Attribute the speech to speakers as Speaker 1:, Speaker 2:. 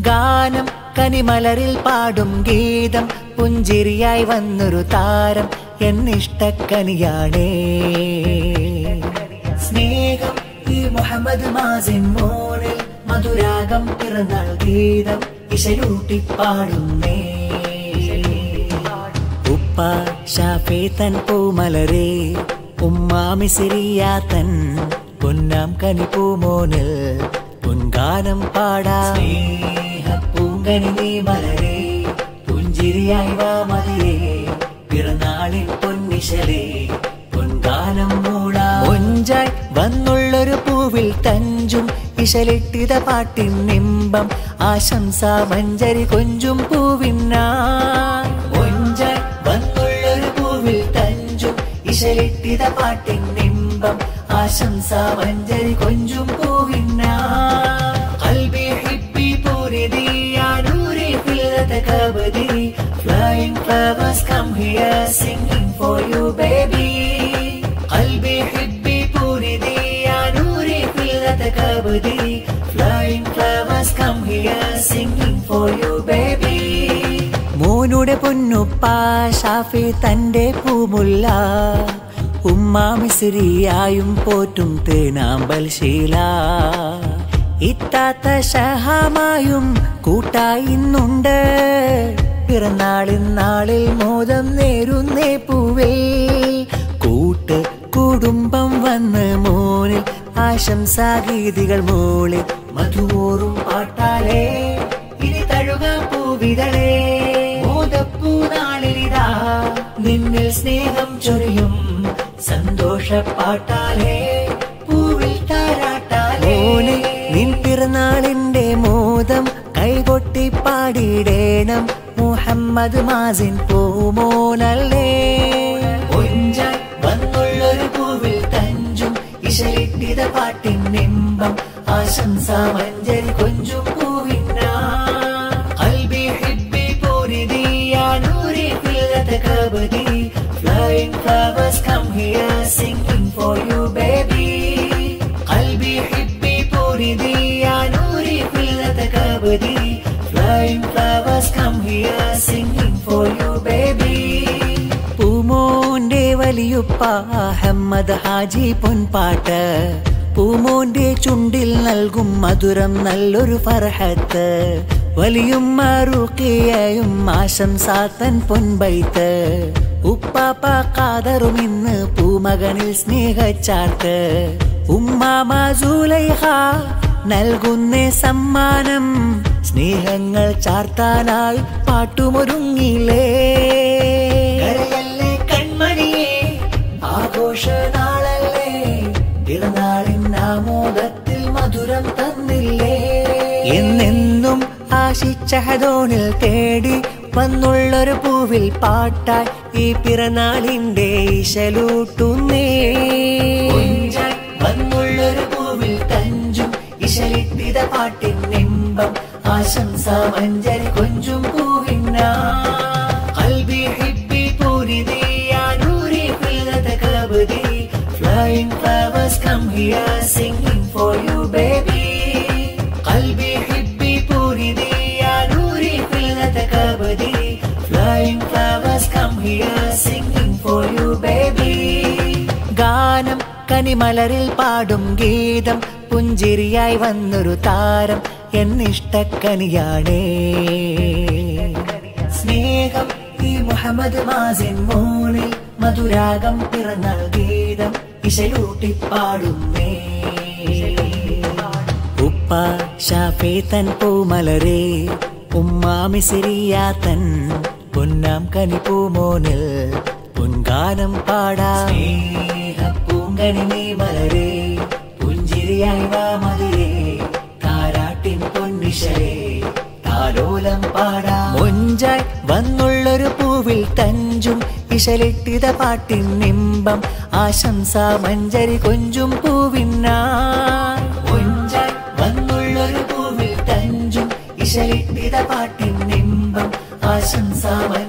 Speaker 1: ഗാനം കനിമലരിൽ പാടും ഗീതം പുഞ്ചിരിയായി വന്നൊരു താരം എന്നിഷ്ടക്കനിയാണേ സ്നേഹം ഈ മുഹമ്മദ് മാസിൻ മോനിൽ മധുരാഗം പിറന്നാൾ ഗീതം ഇശലൂട്ടി പാടുന്നേ ഉപ്പ ഷാഫേ തൻ പൂമലരേ ഉമ്മാമിസിറിയാത്തൻ പൊന്നാം കനിപ്പൂമോനിൽ പൊൻഗാനം പാടാ പൂങ്കനി നീ മലരേ പുഞ്ചിരിയായി വാ മതിയേ പിറന്നാളിൻ പൊന്നിശലേ പൊൻഗാനം മൂടാ ഒഞ്ചായി വന്നുള്ളൊരു പൂവിൽ തഞ്ചും ഇശലിട്ടിത പാട്ടിൻ നിമ്പം ആശംസ മഞ്ചരി കൊഞ്ചും പൂവിനായി ഒഞ്ചായി വന്നുള്ളൊരു പൂവിൽ തഞ്ചും ഇശലിട്ടിത പാട്ടിൻ നിമ്പം ആശംസ മഞ്ചരി കൊഞ്ചും പൂവിനായി قلبي حبي പൂരിതി يا نوري فلة كبدي Flying flowers come here singing for you baby قلبي حبي പൂരിതി يا نوري فلة كبدي Flying flowers come here singing for you baby മോനുടെ പൊന്നുപ്പ Shafi തന്റെ പൂമുല്ല ഉമ്മ മിസ്രിയായും പോറ്റും തേനാമ്പൽ ശീല ഇത്താത്ത ഷഹാമായും കൂട്ടായിന്നുണ്ട് പിറന്നാളിൻ നാളിൽ മോദം നേരുന്നേ പൂവേ കൂട്ട് കുടുംബം വന്ന് മോനിൽ ആശംസാഗീതികൾ മോളിൽ മധുവോറും പാട്ടാലേ ഇനി തഴുക പൂവിതളേ മോദപ്പൂ നാളിലിതാ നിന്നിൽ സ്നേഹം ചൊരിയും സന്തോഷപ്പാട്ടാലേ പൂവിൽ താരാട്ടാലേ നിൻ പിറന്നാളിന്റെ മോദം കൈകൊട്ടി പാടിയിടേണം മുഹമ്മദ് മാസിൻ പൂമോനല്ലേ ഒഞ്ചായി വന്നുള്ളൊരു പൂവിൽ തഞ്ചും ഇശലിട്ടിത പാട്ടിൻ നിമ്പം ആശംസ മഞ്ചരി കൊഞ്ചും പൂവിനാ قلبي حبي പൂരിതി يا نوري فلة كبدي Flying flowers come here singing for you baby قلبي حبي പൂരിതി يا نوري فلة كبدي Flying flowers come here singing for you baby പൂമോന്റെ വലിയുപ്പ Ahmed Haji പൊൻപാട്ട് പൂമോന്റെ ചുണ്ടിൽ നൽകും മധുരം നല്ലൊരു ഫർഹത്ത് വലിയുമ്മ റുക്കിയയും ആശംസാത്തൻ പൊൻപൈത്ത് ഉപ്പാപ്പ കാതറും ഇന്ന് പൂമകനിൽ സ്നേഹച്ചാർത്ത് ഉമ്മാമ സൂലൈഹ നൽകുന്നേ സമ്മാനം സ്നേഹങ്ങൾ ചാർത്താനായി പാട്ടുമൊരുങ്ങിലേ കരയല്ലേ കൺമണിയേ ആഘോഷ നാളല്ലേ പിറന്നാളിൻ ആമോദത്തിൽ മധുരം തന്നില്ലേ എന്നെന്നും ആശിച്ച ഹദോനിൽ തേടി വന്നുള്ളൊരു പൂവിൽ പാട്ടായി ഈ പിറന്നാളിന്റെ ഇശലൂട്ടുന്നേ കൊഞ്ചായി വന്നുള്ളൊരു പൂവിൽ തഞ്ചും ഇശലിട്ടിത പാട്ടിൻ നിമ്പം ആശംസ മഞ്ചരി കൊഞ്ചും പൂവിനാ قلبي حبي പൂരിതി يا نوري فلة كبدي Flying flowers come here singing for you baby قلبي حبي പൂരിതി يا نوري فلة كبدي Flying flowers come here singing for you baby ഗാനം കനിമലരിൽ പാടും ഗീതം പുഞ്ചിരിയായി വന്നൊരു താരം എന്നിഷ്ടക്കനിയാണേ സ്നേഹം ഈ മുഹമ്മദ് മാസിൻ മോനിൽ മധുരാഗം പിറന്നാൾ ഗീതം ഇശലൂട്ടി പാടുന്നേ ഉപ്പ ഷാഫേ തൻ പൂമലരേ ഉമ്മാമിസിറിയാത്തൻ പൊന്നാം കനിപ്പൂമോനിൽ പൊൻഗാനം പാടാ പൂങ്കനി നീ മലരേ പുഞ്ചിരിയായി വാ മതിരേ താരാട്ടിൻ പൊന്നിശരേ താലോലം പാടാ മൊഞ്ചായി വന്നുള്ളൊരു പൂവിൽ തഞ്ചും ഇശലിട്ടിത പാട്ടിൻ നിമ്പം ആശംസ മഞ്ചരി കൊഞ്ചും പൂവിനായി മൊഞ്ചായി വന്നുള്ളൊരു പൂവിൽ തഞ്ചും ഇശലിട്ടിത പാട്ടിൻ നിമ്പം ആശംസ മഞ്ചരി